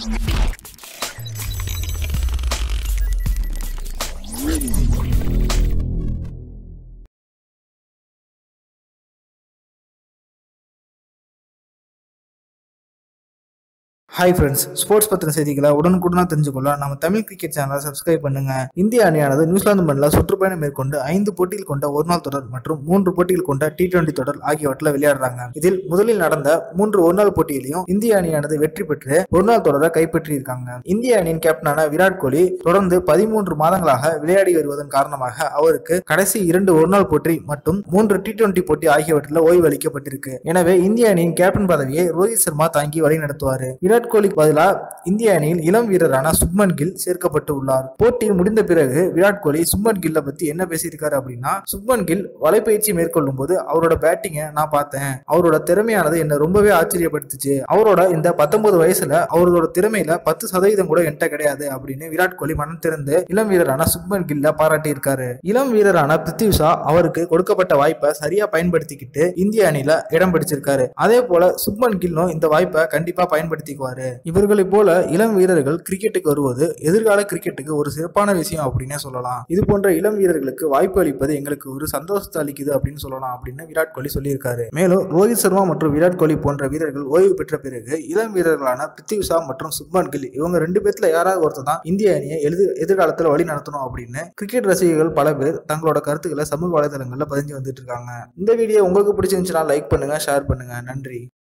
hi friends sports பத்திர செய்திகளை உடனுக்குடனாக தெரிஞ்சுக்கொள்ள நம்ம தமிழ் கிரிக்கெட் சேனலை சப்ஸ்கிரைப் பண்ணுங்க இந்திய அணியானது நியூசிலாந்து மண்ணில் சுற்றுப்பயணம் மேற்கொண்டு ஐந்து போட்டியில் கொண்ட ஒருநாள் தொடர் மற்றும் மூன்று போட்டியில் கொண்ட டி டுவெண்டி தொடர் ஆகியவற்றில் விளையாடுறாங்க இதில் முதலில் நடந்த மூன்று ஒருநாள் போட்டியிலையும் இந்திய அணியானது வெற்றி பெற்று ஒருநாள் தொடரை கைப்பற்றியிருக்காங்க இந்திய அணியின் கேப்டனான விராட் கோலி தொடர்ந்து பதிமூன்று மாதங்களாக விளையாடி வருவதன் காரணமாக அவருக்கு கடைசி இரண்டு ஒருநாள் போட்டி மற்றும் மூன்று டி டுவெண்டி போட்டி ஆகியவற்றில் ஓய்வு அளிக்கப்பட்டிருக்கு எனவே இந்திய அணியின் கேப்டன் பதவியை ரோஹித் சர்மா தாங்கி வழிநடத்துவார் விராட் கோலிக்கு பதிலாக இந்திய அணியில் இளம் வீரரான சுப்மன் கில் சேர்க்கப்பட்டு உள்ளார் போட்டி முடிந்த பிறகு விராட் கோலி சுப்மன் கில்ல பத்தி என்ன பேசியிருக்காரு அப்படின்னா சுப்மன் கில் வலைப்பயிற்சி மேற்கொள்ளும் போது அவரோட பேட்டிங்கை நான் பார்த்தேன் அவரோட திறமையானது என்ன ரொம்பவே ஆச்சரியப்படுத்துச்சு அவரோட இந்த பத்தொன்பது வயசுல அவரோட திறமையில பத்து சதவீதம் கூட என்கிட்ட கிடையாது அப்படின்னு விராட் கோலி மனம் திறந்து இளம் வீரரான சுப்மன் கில்ல பாராட்டி இருக்காரு இளம் வீரரான பிருத்திவி ஷா அவருக்கு கொடுக்கப்பட்ட வாய்ப்பை சரியா பயன்படுத்திக்கிட்டு இந்திய அணியில இடம் பிடிச்சிருக்காரு அதே போல சுப்மன் கில்லும் இந்த வாய்ப்பை கண்டிப்பா பயன்படுத்திக்குவாரு இவர்களைப் போல இளம் வீரர்கள் கிரிக்கெட்டுக்கு வருவது எதிர்கால கிரிக்கெட்டுக்கு ஒரு சிறப்பான விஷயம் அப்படின்னே சொல்லலாம் இது போன்ற இளம் வீரர்களுக்கு வாய்ப்பு அளிப்பது எங்களுக்கு ஒரு சந்தோஷத்தை அளிக்குது அப்படின்னு சொல்லலாம் அப்படின்னு விராட் கோலி சொல்லியிருக்காரு மேலும் ரோஹித் சர்மா மற்றும் விராட் கோலி போன்ற வீரர்கள் ஓய்வு பெற்ற பிறகு இளம் வீரர்களான பிருத்திவி ஷா மற்றும் சுப்மன் கில் இவங்க ரெண்டு பேர்த்துல யாராவது ஒருத்தர் தான் இந்திய அணியை எழுது எதிர்காலத்தில் வழி நடத்தணும் அப்படின்னு கிரிக்கெட் ரசிகர்கள் பல பேர் தங்களோட கருத்துக்களை சமூக வலைதளங்களில் பதிஞ்சு வந்துட்டு இருக்காங்க இந்த வீடியோ உங்களுக்கு பிடிச்சிருந்துச்சுன்னா லைக் பண்ணுங்க ஷேர் பண்ணுங்க நன்றி